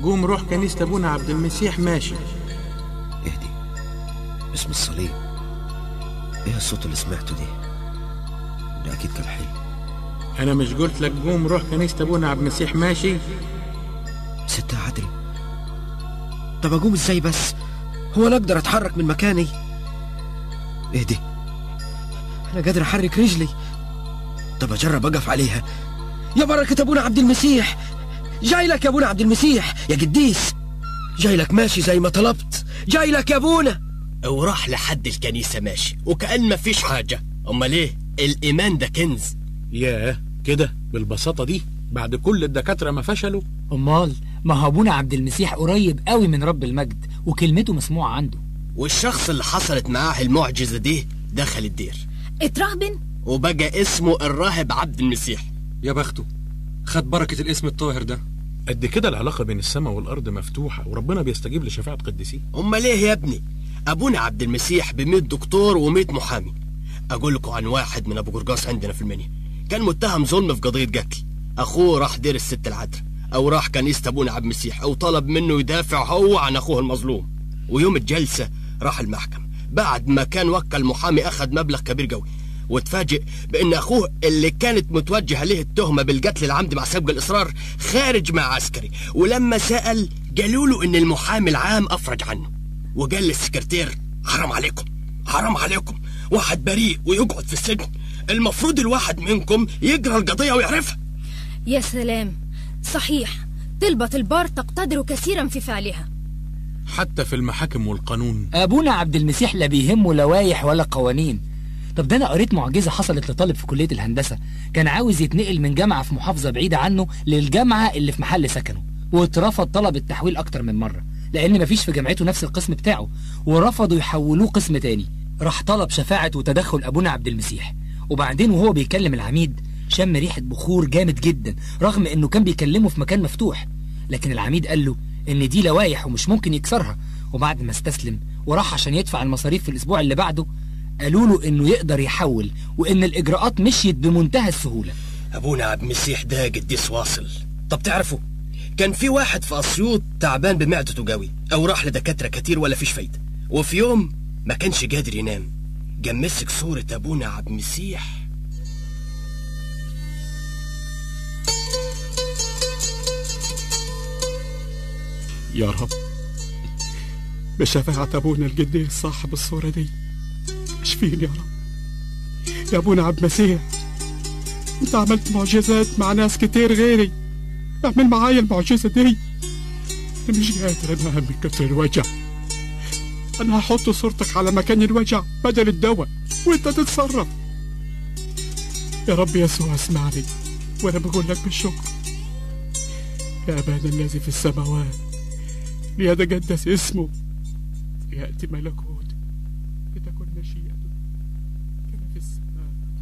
قوم روح كنيسة أبونا عبد المسيح ماشي اهدي اسم الصليب ايه الصوت اللي سمعته دي ده اكيد كان حلم أنا مش قلت لك قوم روح كنيسة أبونا عبد المسيح ماشي ست عدل طب اقوم ازاي بس هو انا اقدر اتحرك من مكاني اهدي انا قادر احرك رجلي طب اجرب اقف عليها يا بركة ابونا عبد المسيح جاي لك يا ابونا عبد المسيح يا قديس جاي لك ماشي زي ما طلبت جاي لك يا ابونا وراح لحد الكنيسة ماشي وكأن مفيش حاجة أمال إيه الإيمان ده كنز ياه كده بالبساطة دي بعد كل الدكاترة ما فشلوا امال ما هو ابونا عبد المسيح قريب قوي من رب المجد وكلمته مسموعه عنده والشخص اللي حصلت معاه المعجزة دي دخل الدير اترهبن وبقى اسمه الراهب عبد المسيح يا بخته خد بركة الاسم الطاهر ده قد كده العلاقة بين السماء والأرض مفتوحة وربنا بيستجيب لشفاعة قديسيه أمال إيه يا ابني أبونا عبد المسيح بمية دكتور ومية محامي أقول لكم عن واحد من أبو قرقاص عندنا في المنيا كان متهم ظلم في قضية قتل أخوه راح دير الست العذراء أو راح كنيسة أبونا عبد المسيح أو طلب منه يدافع هو عن أخوه المظلوم ويوم الجلسة راح المحكمة بعد ما كان وكل محامي أخذ مبلغ كبير قوي وتفاجئ بأن أخوه اللي كانت متوجهة له التهمة بالقتل العمد مع سبق الإصرار خارج مع عسكري ولما سأل قالوا له إن المحامي العام أفرج عنه وقال للسكرتير حرام عليكم حرام عليكم واحد بريء ويقعد في السجن المفروض الواحد منكم يقرأ القضية ويعرفها يا سلام صحيح طلبة البار تقتدر كثيرا في فعلها حتى في المحاكم والقانون ابونا عبد المسيح لا بيهمه لوايح ولا قوانين طب ده انا قريت معجزه حصلت لطالب في كليه الهندسه كان عاوز يتنقل من جامعه في محافظه بعيده عنه للجامعه اللي في محل سكنه واترفض طلب التحويل اكتر من مره لان مفيش في جامعته نفس القسم بتاعه ورفضوا يحولوه قسم تاني راح طلب شفاعه وتدخل ابونا عبد المسيح وبعدين وهو بيكلم العميد شم ريحه بخور جامد جدا رغم انه كان بيكلمه في مكان مفتوح لكن العميد قال له ان دي لوايح ومش ممكن يكسرها وبعد ما استسلم وراح عشان يدفع المصاريف في الاسبوع اللي بعده قالوا له انه يقدر يحول وان الاجراءات مشيت بمنتهى السهوله أبونا عبد المسيح ده قديس واصل طب تعرفوا كان في واحد في أسيوط تعبان بمعدته قوي أو راح لدكاترة كتير ولا فيش فايدة وفي يوم ما كانش قادر ينام قام مسك صورة أبونا عبد المسيح يا رب بشفاعة أبونا القديس صاحب الصورة دي اشفيني يا رب يا أبونا عبد المسيح أنت عملت معجزات مع ناس كتير غيري اعمل معايا المعجزة دي أنا مش قادر أنام من كتر الوجع أنا هحط صورتك على مكان الوجع بدل الدواء وأنت تتصرف يا رب يسوع اسمعني وأنا بقول لك بالشكر يا أبانا الذي في السماوات ليتقدس اسمه ليأتي ملكه